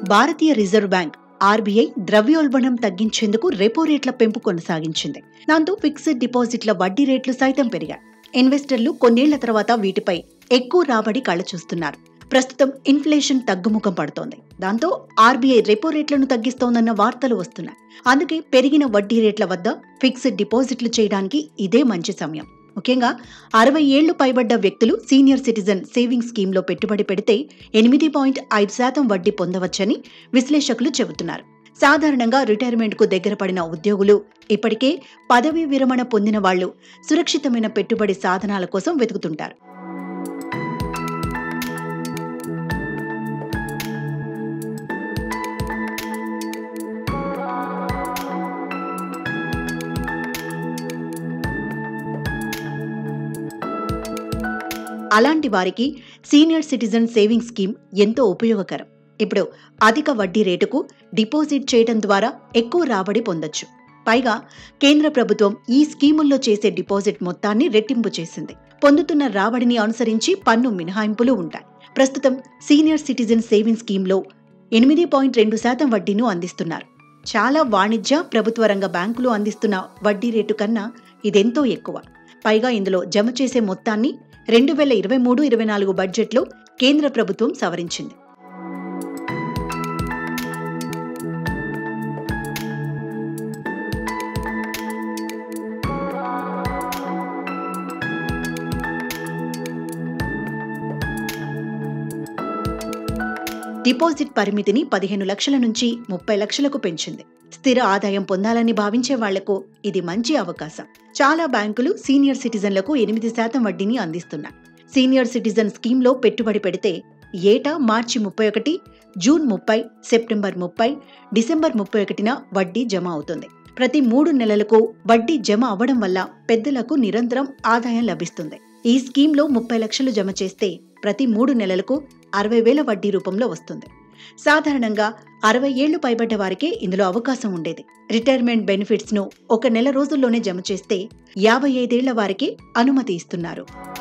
భారతీయ reserve bank RBI ద్రవ్యోల్బణం తగ్గించేందుకు repo రేట్ల పెంపు కొనసాగించింది దాంతో ఫిక్స్డ్ డిపాజిట్ల వడ్డీ రేట్లు సైతం పెరిగాయి ఇన్వెస్టర్లు కొన్నేళ్ల తర్వాత వీటిపై ఎక్కువ రాబడి కళ్ళ చూస్తున్నారు ప్రస్తుతం ఇన్ఫ్లేషన్ తగ్గుముఖం పడుతోంది దాంతో ఆర్బీఐ రెపో రేట్లను తగ్గిస్తోందన్న వార్తలు వస్తున్నాయి అందుకే పెరిగిన వడ్డీ రేట్ల వద్ద ఫిక్స్డ్ డిపాజిట్లు చేయడానికి ఇదే మంచి సమయం ముఖ్యంగా అరవై ఏళ్లు పైబడ్డ వ్యక్తులు సీనియర్ సిటిజన్ సేవింగ్ స్కీమ్లో పెట్టుబడి పెడితే ఎనిమిది పాయింట్ ఐదు శాతం వడ్డీ పొందవచ్చని విశ్లేషకులు చెబుతున్నారు సాధారణంగా రిటైర్మెంట్కు దగ్గర పడిన ఉద్యోగులు ఇప్పటికే పదవీ విరమణ పొందిన వాళ్లు సురక్షితమైన పెట్టుబడి సాధనాల కోసం వెతుకుతుంటారు అలాంటి వారికి సీనియర్ సిటిజన్ సేవింగ్ స్కీమ్ ఎంతో ఉపయోగకరం ఇప్పుడు అధిక వడ్డీ రేటుకు డిపాజిట్ చేయడం ద్వారా ఎక్కువ రాబడి పొందొచ్చు పైగా కేంద్ర ప్రభుత్వం ఈ స్కీముల్లో చేసే డిపాజిట్ మొత్తాన్ని రెట్టింపు చేసింది పొందుతున్న రాబడిని అనుసరించి పన్ను మినహాయింపులు ఉంటాయి ప్రస్తుతం సీనియర్ సిటిజన్ సేవింగ్ స్కీమ్లో ఎనిమిది పాయింట్ రెండు శాతం వడ్డీను అందిస్తున్నారు చాలా వాణిజ్య ప్రభుత్వ రంగ బ్యాంకులు అందిస్తున్న వడ్డీ రేటు కన్నా ఇదెంతో ఎక్కువ పైగా ఇందులో జమ చేసే మొత్తాన్ని రెండు వేల ఇరవై మూడు ఇరవై నాలుగు బడ్జెట్లో కేంద్ర ప్రభుత్వం సవరించింది డిపాజిట్ పరిమితిని పదిహేను లక్షల నుంచి ముప్పై లక్షలకు పెంచింది స్థిర ఆదాయం పొందాలని భావించే వాళ్లకు ఇది మంచి అవకాశం చాలా బ్యాంకులు సీనియర్ సిటిజన్లకు ఎనిమిది శాతం వడ్డీని అందిస్తున్నాయి సీనియర్ సిటిజన్ స్కీమ్లో పెట్టుబడి పెడితే ఏటా మార్చి ముప్పై ఒకటి జూన్ ముప్పై సెప్టెంబర్ ముప్పై డిసెంబర్ ముప్పై ఒకటిన వడ్డీ జమ అవుతుంది ప్రతి మూడు నెలలకు వడ్డీ జమ అవ్వడం వల్ల పెద్దలకు నిరంతరం ఆదాయం లభిస్తుంది ఈ స్కీమ్లో ముప్పై లక్షలు జమ చేస్తే ప్రతి మూడు నెలలకు అరవై వేల వడ్డీ రూపంలో వస్తుంది సాధారణంగా అరవై ఏళ్లు పైబడ్డ వారికే ఇందులో అవకాశం ఉండేది రిటైర్మెంట్ బెనిఫిట్స్ ను ఒక నెల రోజుల్లోనే జమ చేస్తే యాభై ఐదేళ్ల వారికి అనుమతి ఇస్తున్నారు